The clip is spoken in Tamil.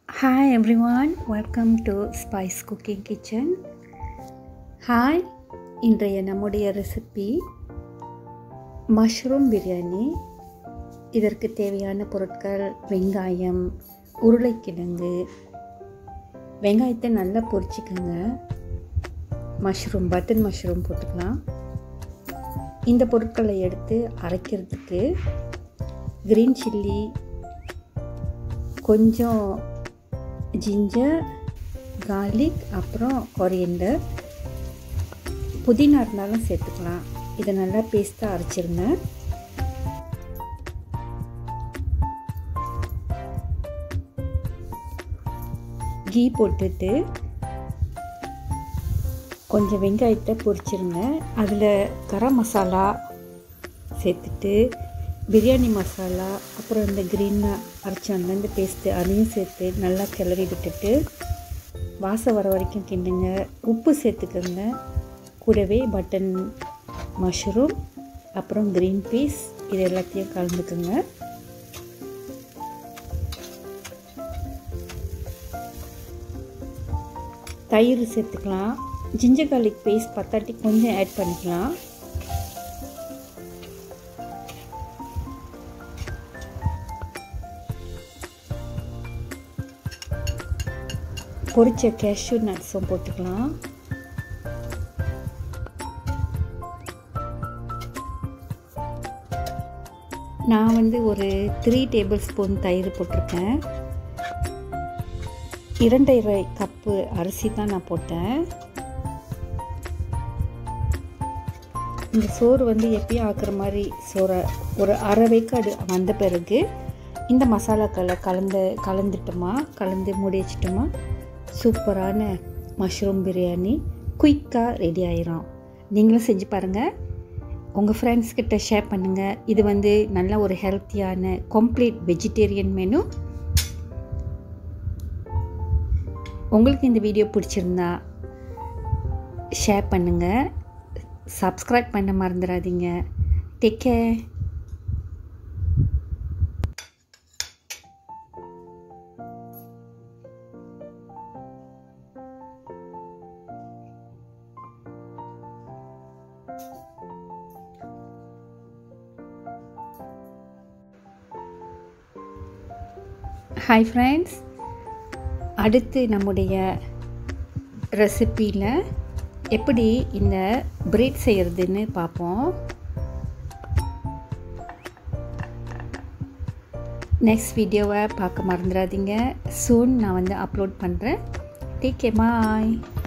Hi everyone, welcome to Spice Cooking Kitchen. Hi இன்றைய நம்முடைய ரெசிபி மஷ்ரூம் பிரியாணி இதற்கு தேவையான பொருட்கள் வெங்காயம் உருளைக்கிழங்கு வெங்காயத்தை நல்லா பொரிச்சிக்கோங்க மஷ்ரூம் பட்டன் மஷ்ரூம் போட்டுக்கலாம் இந்த பொருட்களை எடுத்து அரைக்கிறதுக்கு க்ரீன் சில்லி கொஞ்சம் ஜிஞ்சர் கார்லிக் அப்புறம் கொரியண்டர் புதினா இருந்தாலும் சேர்த்துக்கலாம் இதை நல்லா பேஸ்ட்டாக அரைச்சிருங்க கீ போட்டுட்டு கொஞ்சம் வெங்காயத்தை பொரிச்சிருங்க அதில் கரம் மசாலா சேர்த்துட்டு பிரியாணி மசாலா அப்புறம் இந்த க்ரீனாக அரைச்சாங்க இந்த பேஸ்ட்டு அதையும் சேர்த்து நல்லா கிளறி விட்டுட்டு வாசம் வர வரைக்கும் கிண்டுங்க உப்பு சேர்த்துக்கோங்க கூடவே பட்டன் மஷ்ரூம் அப்புறம் க்ரீன் பீஸ் இது எல்லாத்தையும் கலந்துக்குங்க தயிர் சேர்த்துக்கலாம் ஜிஞ்சர் கார்லிக் பேஸ்ட் பத்தாட்டி கொஞ்சம் ஆட் பண்ணிக்கலாம் பொரிச்ச கேஷ்யூ நட்ஸும் போட்டுக்கலாம் நான் வந்து ஒரு த்ரீ டேபிள் ஸ்பூன் தயிர் போட்டிருக்கேன் இரண்டரை கப்பு அரிசி தான் நான் போட்டேன் இந்த சோறு வந்து எப்பயும் ஆக்குற மாதிரி சோறை ஒரு அரை வேக்காடு வந்த பிறகு இந்த மசாலாக்களை கலந்து கலந்துட்டோமா கலந்து மூடி வச்சிட்டோமா சூப்பரான மஷ்ரூம் பிரியாணி குயிக்காக ரெடி ஆயிரும் நீங்களும் செஞ்சு பாருங்கள் உங்கள் ஃப்ரெண்ட்ஸ் கிட்ட ஷேர் பண்ணுங்கள் இது வந்து நல்ல ஒரு ஹெல்த்தியான கம்ப்ளீட் வெஜிடேரியன் மெனு உங்களுக்கு இந்த வீடியோ பிடிச்சிருந்தா ஷேர் பண்ணுங்கள் சப்ஸ்கிரைப் பண்ண மறந்துடாதீங்க டேக் கேர் ஹாய் ஃப்ரெண்ட்ஸ் அடுத்து நம்முடைய ரெசிப்பியில் எப்படி இந்த பிரெட் செய்கிறதுன்னு பார்ப்போம் நெக்ஸ்ட் வீடியோவை பார்க்க மறந்துடாதீங்க சூன் நான் வந்து அப்லோட் பண்ணுறேன் டேக் கே பாய்